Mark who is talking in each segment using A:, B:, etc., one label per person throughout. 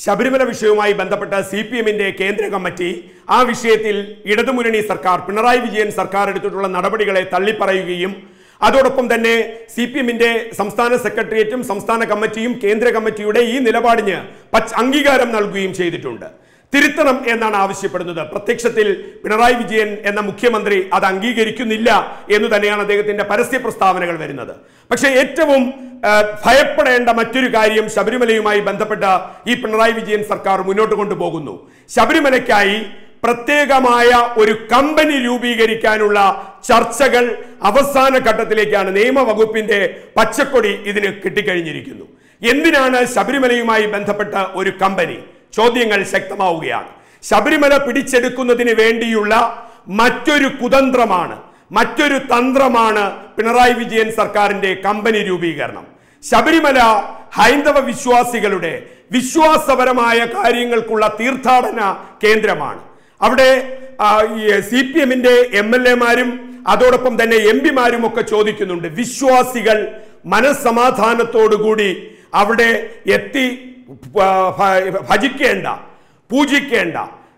A: ശബരിമല വിഷയവുമായി ബന്ധപ്പെട്ട C P എമ്മിന്റെ കേന്ദ്ര കമ്മിറ്റി ആ വിഷയത്തിൽ ഇടതുമുന്നണി സർക്കാർ പിണറായി വിജയൻ സർക്കാർ എടുത്തിട്ടുള്ള നടപടികളെ തള്ളിപ്പറയുകയും അതോടൊപ്പം തന്നെ സി പി എമ്മിന്റെ സംസ്ഥാന സെക്രട്ടേറിയറ്റും സംസ്ഥാന കമ്മിറ്റിയും കേന്ദ്ര കമ്മിറ്റിയുടെ ഈ നിലപാടിന് പച്ച അംഗീകാരം നൽകുകയും ചെയ്തിട്ടുണ്ട് തിരുത്തണം എന്നാണ് ആവശ്യപ്പെടുന്നത് പ്രത്യക്ഷത്തിൽ പിണറായി വിജയൻ എന്ന മുഖ്യമന്ത്രി അത് അംഗീകരിക്കുന്നില്ല എന്ന് തന്നെയാണ് അദ്ദേഹത്തിന്റെ പരസ്യ പ്രസ്താവനകൾ വരുന്നത് പക്ഷേ ഏറ്റവും ആ, ഭയപ്പെടേണ്ട മറ്റൊരു കാര്യം ശബരിമലയുമായി ബന്ധപ്പെട്ട ഈ പിണറായി വിജയൻ സർക്കാർ മുന്നോട്ട് കൊണ്ടുപോകുന്നു ശബരിമലയ്ക്കായി പ്രത്യേകമായ ഒരു കമ്പനി രൂപീകരിക്കാനുള്ള ചർച്ചകൾ അവസാന ഘട്ടത്തിലേക്കാണ് നിയമവകുപ്പിന്റെ പച്ചക്കൊടി ഇതിന് കിട്ടിക്കഴിഞ്ഞിരിക്കുന്നു എന്തിനാണ് ശബരിമലയുമായി ബന്ധപ്പെട്ട ഒരു കമ്പനി ചോദ്യങ്ങൾ ശക്തമാവുകയാണ് ശബരിമല പിടിച്ചെടുക്കുന്നതിന് വേണ്ടിയുള്ള മറ്റൊരു കുതന്ത്രമാണ് മറ്റൊരു തന്ത്രമാണ് പിണറായി വിജയൻ സർക്കാരിന്റെ കമ്പനി രൂപീകരണം ശബരിമല ഹൈന്ദവ വിശ്വാസികളുടെ വിശ്വാസപരമായ കാര്യങ്ങൾക്കുള്ള തീർത്ഥാടന കേന്ദ്രമാണ് അവിടെ സി പി എമ്മിന്റെ എം എൽ എമാരും അതോടൊപ്പം തന്നെ എം പിമാരും ഒക്കെ ചോദിക്കുന്നുണ്ട് വിശ്വാസികൾ മനസ്സമാധാനത്തോടുകൂടി അവിടെ എത്തി ഭ- ഭ- ഭജിക്കേണ്ട പൂജിക്കേണ്ട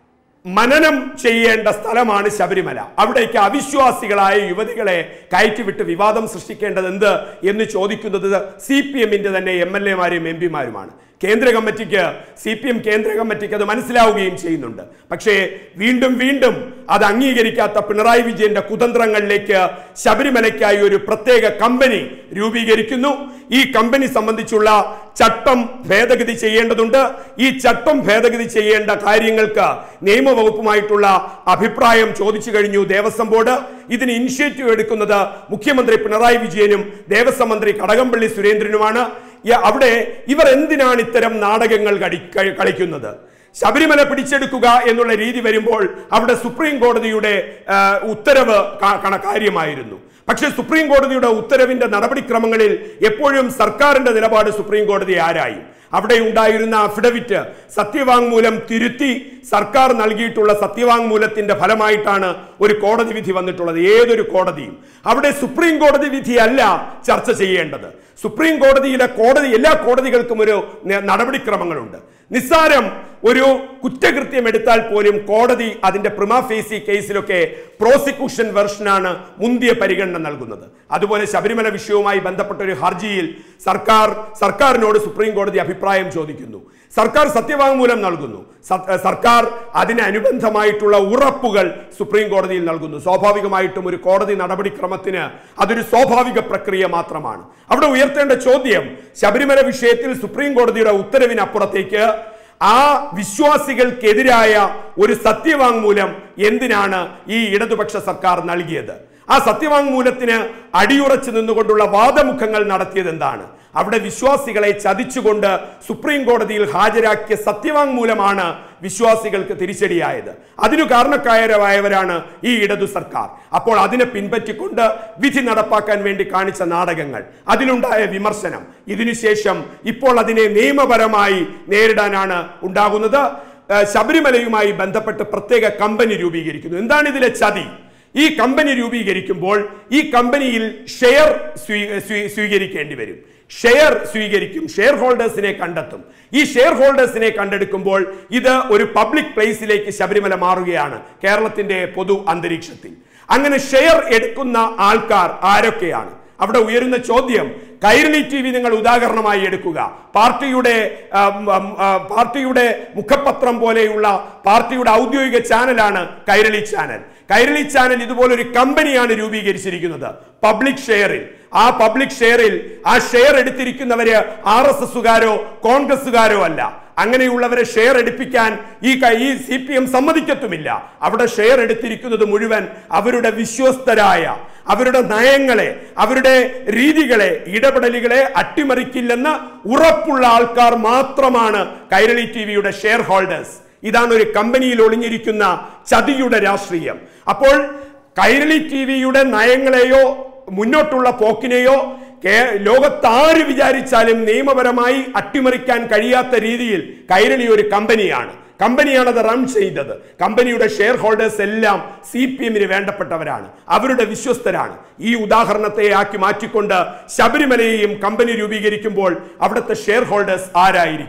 A: മനനം ചെയ്യേണ്ട സ്ഥലമാണ് ശബരിമല അവിടേക്ക് അവിശ്വാസികളായ യുവതികളെ കയറ്റിവിട്ട് വിവാദം സൃഷ്ടിക്കേണ്ടത് എന്ത് എന്ന് ചോദിക്കുന്നത് സി പി എമ്മിന്റെ തന്നെ എം എൽ എമാരും എം പിമാരുമാണ് കേന്ദ്ര കമ്മിറ്റിക്ക് സി പി എം കേന്ദ്ര കമ്മിറ്റിക്ക് അത് മനസ്സിലാവുകയും ചെയ്യുന്നുണ്ട് പക്ഷേ വീണ്ടും വീണ്ടും അത് അംഗീകരിക്കാത്ത പിണറായി വിജയന്റെ കുതന്ത്രങ്ങളിലേക്ക് ശബരിമലയ്ക്കായി ഒരു പ്രത്യേക കമ്പനി രൂപീകരിക്കുന്നു ഈ കമ്പനി സംബന്ധിച്ചുള്ള ചട്ടം ഭേദഗതി ചെയ്യേണ്ടതുണ്ട് ഈ ചട്ടം ഭേദഗതി ചെയ്യേണ്ട കാര്യങ്ങൾക്ക് നിയമവകുപ്പുമായിട്ടുള്ള അഭിപ്രായം ചോദിച്ചു കഴിഞ്ഞു ദേവസ്വം ബോർഡ് ഇതിന് ഇനിഷ്യേറ്റീവ് എടുക്കുന്നത് മുഖ്യമന്ത്രി പിണറായി വിജയനും ദേവസ്വം മന്ത്രി കടകംപള്ളി സുരേന്ദ്രനുമാണ് യ- അവിടെ ഇവർ എന്തിനാണ് ഇത്തരം നാടകങ്ങൾ കളി- ക- കളിക്കുന്നത് ശബരിമല പിടിച്ചെടുക്കുക എന്നുള്ള രീതി വരുമ്പോൾ അവിടെ സുപ്രീം കോടതിയുടെ ആ, ഉത്തരവ് കാ- കണ- കാര്യമായിരുന്നു പക്ഷേ സുപ്രീം കോടതിയുടെ ഉത്തരവിന്റെ നടപടിക്രമങ്ങളിൽ എപ്പോഴും സർക്കാരിന്റെ നിലപാട് സുപ്രീം കോടതി ആരായി അവിടെ ഉണ്ടായിരുന്ന അഫിഡവിറ്റ് സത്യവാങ്മൂലം തിരുത്തി സർക്കാർ നൽകിയിട്ടുള്ള സത്യവാങ്മൂലത്തിന്റെ ഫലമായിട്ടാണ് ഒരു കോടതി വിധി വന്നിട്ടുള്ളത് ഏതൊരു കോടതിയും അവിടെ സുപ്രീം കോടതി വിധിയല്ല ചർച്ച ചെയ്യേണ്ടത് സുപ്രീം കോടതിയിലെ കോടതി എല്ലാ കോടതികൾക്കും ഒരു ന- നടപടിക്രമങ്ങളുണ്ട് നിസ്സാരം ഒരു കുറ്റകൃത്യം എടുത്താൽ പോലും കോടതി അതിന്റെ പ്രിമാഫേസി കേസിലൊക്കെ പ്രോസിക്യൂഷൻ വെർഷനാണ് മുന്തിയ പരിഗണന നൽകുന്നത് അതുപോലെ ശബരിമല വിഷയവുമായി ബന്ധപ്പെട്ട ഒരു ഹർജിയിൽ സർക്കാർ സർക്കാരിനോട് സുപ്രീം കോടതി അഭിപ്രായം ചോദിക്കുന്നു സർക്കാർ സത്യവാങ്മൂലം നൽകുന്നു സ- സർക്കാർ അതിനനുബന്ധമായിട്ടുള്ള ഉറപ്പുകൾ സുപ്രീം കോടതിയിൽ നൽകുന്നു സ്വാഭാവികമായിട്ടും ഒരു കോടതി നടപടിക്രമത്തിന് അതൊരു സ്വാഭാവിക പ്രക്രിയ മാത്രമാണ് അവിടെ ഉയർത്തേണ്ട ചോദ്യം ശബരിമല വിഷയത്തിൽ സുപ്രീം കോടതിയുടെ ഉത്തരവിനപ്പുറത്തേക്ക് ആ വിശ്വാസികൾക്കെതിരായ ഒരു സത്യവാങ്മൂലം എന്തിനാണ് ഈ ഇടതുപക്ഷ സർക്കാർ നൽകിയത് ആ സത്യവാങ്മൂലത്തിന് അടിയുറച്ചു നിന്നുകൊണ്ടുള്ള വാദമുഖങ്ങൾ നടത്തിയത് എന്താണ് അവിടെ വിശ്വാസികളെ ചതിച്ചുകൊണ്ട് സുപ്രീം കോടതിയിൽ ഹാജരാക്കിയ സത്യവാങ്മൂലമാണ് വിശ്വാസികൾക്ക് തിരിച്ചടിയായത് അതിനു കാരണക്കാരമായവരാണ് ഈ ഇടതു സർക്കാർ അപ്പോൾ അതിനെ പിൻപറ്റിക്കൊണ്ട് വിധി നടപ്പാക്കാൻ വേണ്ടി കാണിച്ച നാടകങ്ങൾ അതിലുണ്ടായ വിമർശനം ഇതിനുശേഷം ഇപ്പോൾ അതിനെ നിയമപരമായി നേരിടാനാണ് ഉണ്ടാകുന്നത് ഏഹ് ശബരിമലയുമായി ബന്ധപ്പെട്ട് പ്രത്യേക കമ്പനി രൂപീകരിക്കുന്നു എന്താണ് ഇതിലെ ചതി ഈ കമ്പനി രൂപീകരിക്കുമ്പോൾ ഈ കമ്പനിയിൽ ഷെയർ സ്വീ- സ്വീ- സ്വീകരിക്കേണ്ടി വരും ഷെയർ സ്വീകരിക്കും ഷെയർ ഹോൾഡേഴ്സിനെ കണ്ടെത്തും ഈ ഷെയർ ഹോൾഡേഴ്സിനെ കണ്ടെടുക്കുമ്പോൾ ഇത് ഒരു പബ്ലിക് പ്ലേസിലേക്ക് ശബരിമല മാറുകയാണ് കേരളത്തിന്റെ പൊതു അന്തരീക്ഷത്തിൽ അങ്ങനെ ഷെയർ എടുക്കുന്ന ആൾക്കാർ ആരൊക്കെയാണ് അവിടെ ഉയരുന്ന ചോദ്യം കൈരളി ടി വി നിങ്ങൾ ഉദാഹരണമായി എടുക്കുക പാർട്ടിയുടെ ആം, ആം, ആ, പാർട്ടിയുടെ മുഖപത്രം പോലെയുള്ള പാർട്ടിയുടെ ഔദ്യോഗിക ചാനലാണ് കൈരളി ചാനൽ കൈരളി ചാനൽ ഇതുപോലൊരു കമ്പനിയാണ് രൂപീകരിച്ചിരിക്കുന്നത് പബ്ലിക് ഷെയറിൽ ആ പബ്ലിക് ഷെയറിൽ ആ ഷെയർ എടുത്തിരിക്കുന്നവര് ആർ എസ് എസുകാരോ കോൺഗ്രസുകാരോ അല്ല അങ്ങനെയുള്ളവരെ ഷെയർ എടുപ്പിക്കാൻ ഈ ക- ഈ സി പി എം സമ്മതിക്കത്തുമില്ല അവിടെ ഷെയർ എടുത്തിരിക്കുന്നത് മുഴുവൻ അവരുടെ വിശ്വസ്തരായ അവരുടെ നയങ്ങളെ അവരുടെ രീതികളെ ഇടപെടലുകളെ അട്ടിമറിക്കില്ലെന്ന് ഉറപ്പുള്ള ആൾക്കാർ മാത്രമാണ് കൈരളി ടി വിയുടെ ഷെയർ ഹോൾഡേഴ്സ് ഇതാണ് ഒരു കമ്പനിയിൽ ഒളിഞ്ഞിരിക്കുന്ന ചതിയുടെ രാഷ്ട്രീയം അപ്പോൾ കൈരളി ടി വിയുടെ നയങ്ങളെയോ മുന്നോട്ടുള്ള പോക്കിനെയോ കേ- ലോകത്താര് വിചാരിച്ചാലും നിയമപരമായി അട്ടിമറിക്കാൻ കഴിയാത്ത രീതിയിൽ കൈരളി ഒരു കമ്പനിയാണ് കമ്പനിയാണ് അത് റൺ ചെയ്തത് കമ്പനിയുടെ ഷെയർ ഹോൾഡേഴ്സ് എല്ലാം സി പി എമ്മിന് വേണ്ടപ്പെട്ടവരാണ് അവരുടെ വിശ്വസ്തരാണ് ഈ ഉദാഹരണത്തെ ആക്കി മാറ്റിക്കൊണ്ട് ശബരിമലയെയും കമ്പനി രൂപീകരിക്കുമ്പോൾ അവിടുത്തെ ഷെയർ ഹോൾഡേഴ്സ് ആരായിരിക്കും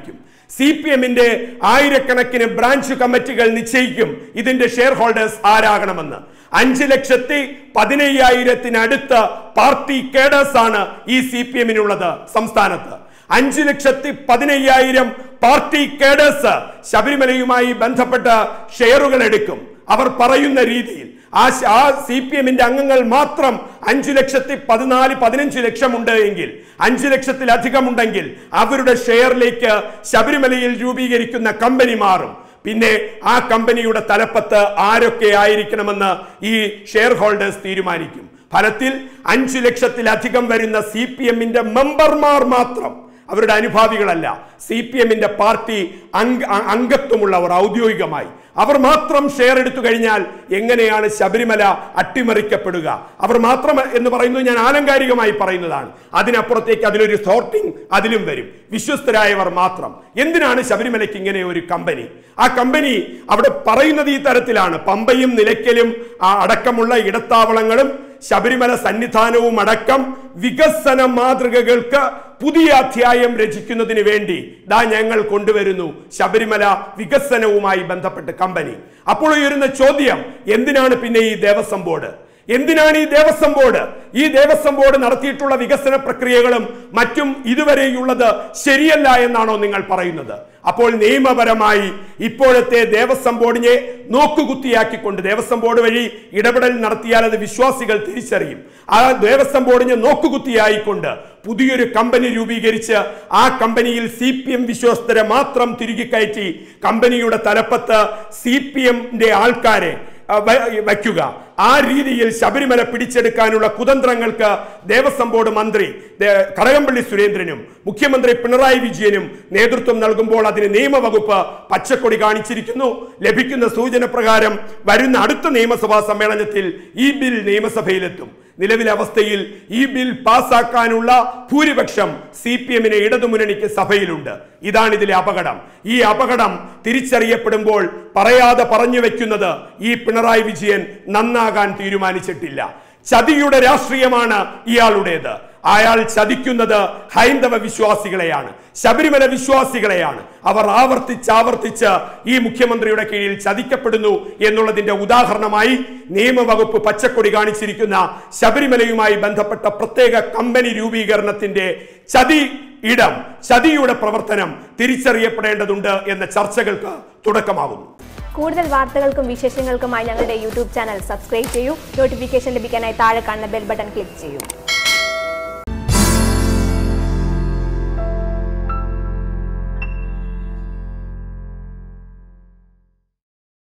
A: സി പി എമ്മിന്റെ ആയിരക്കണക്കിന് ബ്രാഞ്ച് കമ്മിറ്റികൾ നിശ്ചയിക്കും ഇതിന്റെ ഷെയർ ഹോൾഡേഴ്സ് ആരാകണമെന്ന് അഞ്ച് ലക്ഷത്തി പതിനയ്യായിരത്തിനടുത്ത് പാർട്ടി കേഡേഴ്സ് ആണ് ഈ സി പി എമ്മിനുള്ളത് സംസ്ഥാനത്ത് അഞ്ചു ലക്ഷത്തി പതിനയ്യായിരം പാർട്ടി കേഡേഴ്സ് ശബരിമലയുമായി ബന്ധപ്പെട്ട ഷെയറുകൾ എടുക്കും അവർ പറയുന്ന രീതിയിൽ ആ ശ- ആ സി പി എമ്മിന്റെ അംഗങ്ങൾ മാത്രം അഞ്ചു ലക്ഷത്തി പതിനാല് പതിനഞ്ച് ലക്ഷമുണ്ട് എങ്കിൽ അഞ്ചു ലക്ഷത്തിലധികം ഉണ്ടെങ്കിൽ അവരുടെ ഷെയറിലേക്ക് ശബരിമലയിൽ രൂപീകരിക്കുന്ന കമ്പനി മാറും പിന്നെ ആ കമ്പനിയുടെ തലപ്പത്ത് ആരൊക്കെ ആയിരിക്കണമെന്ന് ഈ ഷെയർ ഹോൾഡേഴ്സ് തീരുമാനിക്കും ഫലത്തിൽ അഞ്ചു ലക്ഷത്തിലധികം വരുന്ന സി പി എമ്മിന്റെ മെമ്പർമാർ മാത്രം അവരുടെ അനുഭാവികളല്ല സി പി എമ്മിന്റെ പാർട്ടി അംഗ അ- അംഗത്വമുള്ളവർ ഔദ്യോഗികമായി അവർ മാത്രം ഷെയർ എടുത്തു കഴിഞ്ഞാൽ എങ്ങനെയാണ് ശബരിമല അട്ടിമറിക്കപ്പെടുക അവർ മാത്രം എന്ന് പറയുന്നത് ഞാൻ ആലങ്കാരികമായി പറയുന്നതാണ് അതിനപ്പുറത്തേക്ക് അതിലൊരു സോർട്ടിംഗ് അതിലും വരും വിശ്വസ്തരായവർ മാത്രം എന്തിനാണ് ശബരിമലയ്ക്ക് ഇങ്ങനെ ഒരു കമ്പനി ആ കമ്പനി അവിടെ പറയുന്നത് ഈ തരത്തിലാണ് പമ്പയും നിലയ്ക്കലും ആ അടക്കമുള്ള ഇടത്താവളങ്ങളും ശബരിമല സന്നിധാനവും അടക്കം വികസന മാതൃകകൾക്ക് പുതിയ അധ്യായം രചിക്കുന്നതിന് വേണ്ടി ദാ ഞങ്ങൾ കൊണ്ടുവരുന്നു ശബരിമല വികസനവുമായി ബന്ധപ്പെട്ട് കമ്പനി അപ്പോൾ ഉയരുന്ന ചോദ്യം എന്തിനാണ് പിന്നെ ഈ ദേവസ്വം ബോർഡ് എന്തിനാണ് ഈ ദേവസ്വം ബോർഡ് ഈ ദേവസ്വം ബോർഡ് നടത്തിയിട്ടുള്ള വികസന പ്രക്രിയകളും മറ്റും ഇതുവരെയുള്ളത് ശരിയല്ല എന്നാണോ നിങ്ങൾ പറയുന്നത് അപ്പോൾ നിയമപരമായി ഇപ്പോഴത്തെ ദേവസ്വം ബോർഡിനെ നോക്കുകുത്തിയാക്കിക്കൊണ്ട് ദേവസ്വം ബോർഡ് വഴി ഇടപെടൽ നടത്തിയാൽ അത് വിശ്വാസികൾ തിരിച്ചറിയും ആ ദേവസ്വം ബോർഡിനെ നോക്കുകുത്തിയായിക്കൊണ്ട് പുതിയൊരു കമ്പനി രൂപീകരിച്ച് ആ കമ്പനിയിൽ സി പി എം വിശ്വസ്തരെ മാത്രം തിരികെ കയറ്റി കമ്പനിയുടെ തലപ്പത്ത് സി പി എമ്മിന്റെ ആൾക്കാരെ ആ, വ- വയ്ക്കുക ആ രീതിയിൽ ശബരിമല പിടിച്ചെടുക്കാനുള്ള കുതന്ത്രങ്ങൾക്ക് ദേവസ്വം ബോർഡ് മന്ത്രി ദേ- കടകംപള്ളി സുരേന്ദ്രനും മുഖ്യമന്ത്രി പിണറായി വിജയനും നേതൃത്വം നൽകുമ്പോൾ അതിന് നിയമവകുപ്പ് പച്ചക്കൊടി കാണിച്ചിരിക്കുന്നു ലഭിക്കുന്ന സൂചന പ്രകാരം വരുന്ന അടുത്ത നിയമസഭാ സമ്മേളനത്തിൽ ഈ ബിൽ നിയമസഭയിലെത്തും നിലവിലെ അവസ്ഥയിൽ ഈ ബിൽ പാസാക്കാനുള്ള ഭൂരിപക്ഷം സി പി എമ്മിന് ഇടതുമുന്നണിക്ക് സഭയിലുണ്ട് ഇതാണ് ഇതിലെ അപകടം ഈ അപകടം തിരിച്ചറിയപ്പെടുമ്പോൾ പറയാതെ പറഞ്ഞു വെക്കുന്നത് ഈ പിണറായി വിജയൻ നന്നാകാൻ തീരുമാനിച്ചിട്ടില്ല ചതിയുടെ രാഷ്ട്രീയമാണ് ഇയാളുടേത് അയാൾ ചതിക്കുന്നത് ഹൈന്ദവ വിശ്വാസികളെയാണ് ശബരിമല വിശ്വാസികളെയാണ് അവർ ആവർത്തിച്ച് ആവർത്തിച്ച് ഈ മുഖ്യമന്ത്രിയുടെ കീഴിൽ ചതിക്കപ്പെടുന്നു എന്നുള്ളതിന്റെ ഉദാഹരണമായി നിയമവകുപ്പ് പച്ചക്കൊടി കാണിച്ചിരിക്കുന്ന ശബരിമലയുമായി ബന്ധപ്പെട്ട പ്രത്യേക കമ്പനി രൂപീകരണത്തിന്റെ ചതി ഇടം ചതിയുടെ പ്രവർത്തനം തിരിച്ചറിയപ്പെടേണ്ടതുണ്ട് എന്ന ചർച്ചകൾക്ക് തുടക്കമാകുന്നു
B: കൂടുതൽ വാർത്തകൾക്കും വിശേഷങ്ങൾക്കുമായി ഞങ്ങളുടെ യൂട്യൂബ് ചാനൽ സബ്സ്ക്രൈബ് ചെയ്യൂ നോട്ടിഫിക്കേഷൻ ലഭിക്കാനായി താഴെ കാണുന്ന ബെൽ ബട്ടൺ ക്ലിക്ക് ചെയ്യൂ